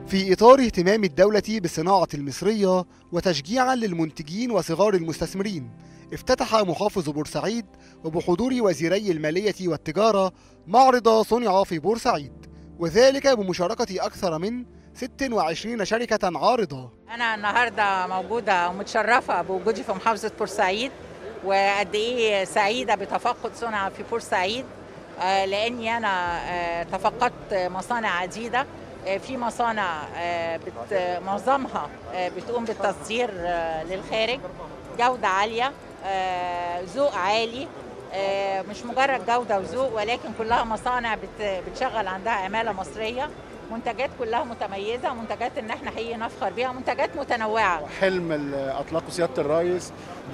في إطار اهتمام الدولة بالصناعة المصرية وتشجيعا للمنتجين وصغار المستثمرين افتتح محافظ بورسعيد وبحضور وزيري المالية والتجارة معرض صنع في بورسعيد وذلك بمشاركة أكثر من 26 شركة عارضة أنا النهاردة موجودة ومتشرفة بوجودي في محافظة بورسعيد وقد إيه سعيدة بتفقد صنع في بورسعيد آه، لأني أنا آه، تفقدت مصانع عديدة آه، في مصانع آه، بت- معظمها آه، بتقوم بالتصدير آه، للخارج جودة عالية آه، ذوق عالي آه، مش مجرد جودة وذوق ولكن كلها مصانع بت- بتشغل عندها عمالة مصرية منتجات كلها متميزة منتجات ان احنا حقيقي نفخر بيها منتجات متنوعة حلم اللي اطلقه سياده الرئيس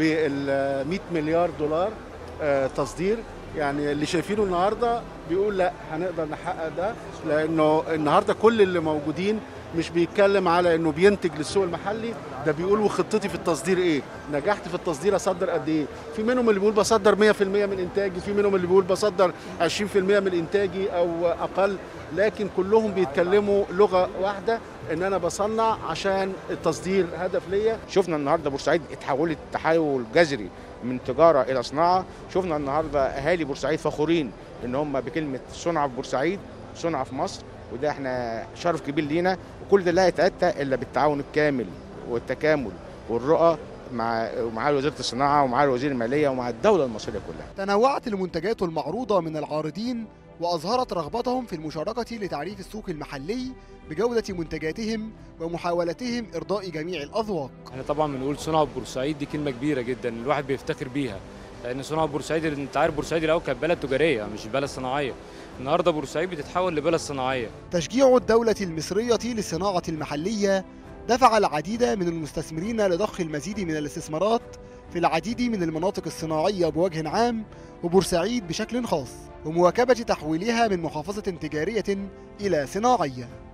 بال 100 مليار دولار آه، تصدير يعني اللي شايفينه النهارده بيقول لا هنقدر نحقق ده لانه النهارده كل اللي موجودين مش بيتكلم على انه بينتج للسوق المحلي ده بيقول وخطتي في التصدير ايه نجحت في التصدير اصدر قد ايه في منهم اللي بيقول بصدر 100% من انتاجي في منهم اللي بيقول بصدر 20% من انتاجي او اقل لكن كلهم بيتكلموا لغه واحده ان انا بصنع عشان التصدير هدف ليا شفنا النهارده بورسعيد اتحولت تحول جذري من تجاره الى صناعه شفنا النهارده اهالي بورسعيد فخورين ان هم بكلمه صنع في بورسعيد صنع في مصر وده احنا شرف كبير لينا وكل ده لا يتاتى الا بالتعاون الكامل والتكامل والرؤى مع مع وزاره الصناعه ومع وزير الماليه ومع الدوله المصريه كلها تنوعت المنتجات المعروضة من العارضين وأظهرت رغبتهم في المشاركة لتعريف السوق المحلي بجودة منتجاتهم ومحاولتهم إرضاء جميع الأذواق احنا طبعا بنقول صنع بورسعيد دي كلمه كبيره جدا الواحد بيفتخر بيها لان صنع بورسعيد انت عارف بورسعيد الاول كانت بلد تجاريه مش بلد صناعيه النهارده بورسعيد بتتحول لبلد صناعيه تشجيع الدولة المصرية للصناعة المحلية دفع العديد من المستثمرين لضخ المزيد من الاستثمارات في العديد من المناطق الصناعية بوجه عام وبورسعيد بشكل خاص ومواكبة تحويلها من محافظة تجارية إلى صناعية